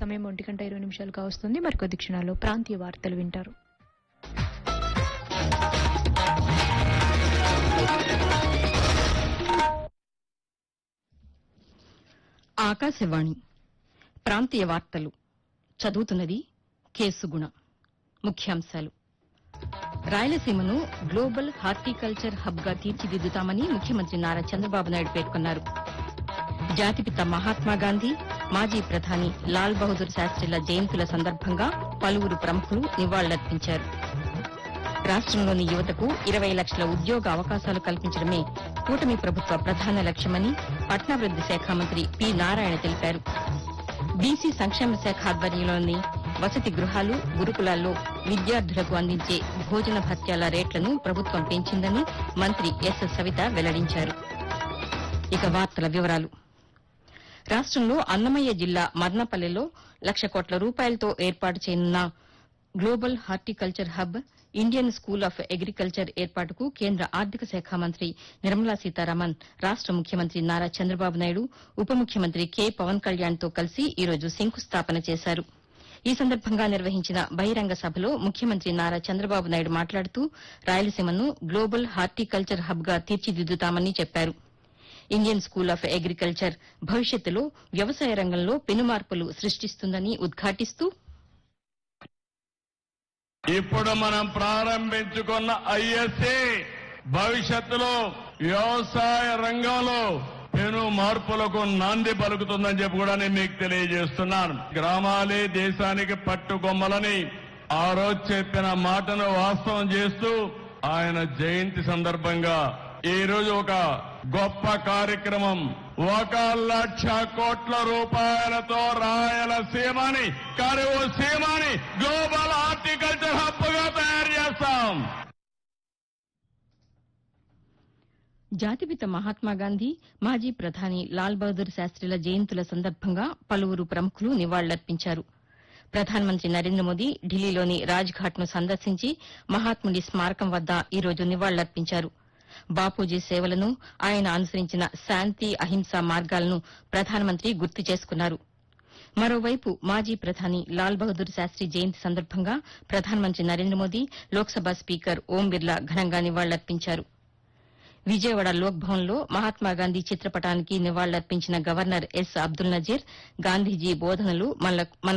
సమయం ఒంటి గంట ఇరవై నిమిషాలుగా వస్తుంది మరికొద్ది క్షణాల్లో ప్రాంతీయ వార్తలు వింటారు ఆకాశవాణి ప్రాంతీయ వార్తలు చదువుతున్నది కేసుగుణ ముఖ్యాంశాలు రాయలసీమను గ్లోబల్ హార్టికల్చర్ హబ్ గా తీర్చిదిద్దుతామని ముఖ్యమంత్రి నారా చంద్రబాబు నాయుడు పేర్కొన్నారు జాతిపిత మహాత్మా గాంధీ మాజీ ప్రధాని లాల్ బహదూర్ శాస్త్రిల జయంతుల సందర్భంగా పలువురు ప్రముఖులు నివాళులర్పించారు రాష్టంలోని యువతకు ఇరవై లక్షల ఉద్యోగ అవకాశాలు కల్పించడమే కూటమి ప్రభుత్వ ప్రధాన లక్ష్యమని పట్నాభివృద్ది శాఖ మంత్రి పి నారాయణ తెలిపారు బీసీ సంక్షేమ శాఖ ఆధ్వర్యంలోని వసతి గృహాలు గురుకులాల్లో విద్యార్థులకు అందించే భోజన భత్యాల రేట్లను ప్రభుత్వం పెంచిందని మంత్రి ఎస్ సవిత వెల్లడించారు ఇక వార్తల వివరాలు రాష్టంలో అన్నమయ్య జిల్లా మదనపల్లెలో లక్ష కోట్ల రూపాయలతో ఏర్పాటు చేయనున్న global horticulture hub Indian school of agriculture ఏర్పాటుకు కేంద్ర ఆర్థిక శాఖ మంత్రి నిర్మలా సీతారామన్ రాష్ట ముఖ్యమంత్రి నారా చంద్రబాబు నాయుడు ఉప ముఖ్యమంత్రి కె పవన్ కళ్యాణ్ తో కలిసి ఈ రోజు శంకుస్థాపన చేశారు ఈ సందర్భంగా నిర్వహించిన బహిరంగ సభలో ముఖ్యమంత్రి నారా చంద్రబాబు నాయుడు మాట్లాడుతూ రాయలసీమను గ్లోబల్ హార్టికల్చర్ హబ్ గా తీర్చిదిద్దుతామని చెప్పారు ఇండియన్ స్కూల్ ఆఫ్ అగ్రికల్చర్ భవిష్యత్తులో వ్యవసాయ రంగంలో పెనుమార్పులు సృష్టిస్తుందని ఉద్ఘాటిస్తూ ఇప్పుడు మనం ప్రారంభించుకున్న ఐఎస్ఏ భవిష్యత్తులో వ్యవసాయ రంగంలో పెను మార్పులకు నాంది పలుకుతుందని చెప్పి కూడా నేను మీకు తెలియజేస్తున్నాను గ్రామాలే దేశానికి పట్టుకొమ్మలని ఆ రోజు చెప్పిన మాటను వాస్తవం చేస్తూ ఆయన జయంతి సందర్భంగా ఈ రోజు ఒక గొప్ప కార్యక్రమం ఒక లక్ష కోట్ల రూపాయలతో రాయలసీమని కరువు సీమని గ్లోబల్ హార్టికల్చర్ హబ్ గా తయారు చేస్తాం జాతిపిత మహాత్మా గాంధీ మాజీ ప్రధాని లాల్ బహదూర్ శాస్త్రిల జయంతుల సందర్భంగా పలువురు ప్రముఖులు నివాళులర్పించారు ప్రధానమంత్రి నరేంద్ర మోదీ ఢిల్లీలోని రాజ్ఘాట్ ను సందర్శించి మహాత్ముడి స్మారకం వద్ద ఈ రోజు నివాళులర్పించారు బాపూజీ సేవలను ఆయన అనుసరించిన శాంతి అహింస మార్గాలను ప్రధానమంత్రి గుర్తు చేసుకున్నారు మరోవైపు మాజీ ప్రధాని లాల్ బహదూర్ శాస్త్రి జయంతి సందర్భంగా ప్రధానమంత్రి నరేంద్ర మోదీ లోక్సభ స్పీకర్ ఓం బిర్లా ఘనంగా నివాళులర్పించారు విజయవాడ లోక్ భవన్ లో మహాత్మాగాంధీ చిత్రపటానికి నివాళులర్పించిన గవర్నర్ ఎస్ అబ్దుల్ నజీర్ గాంధీజీ బోధనలు మన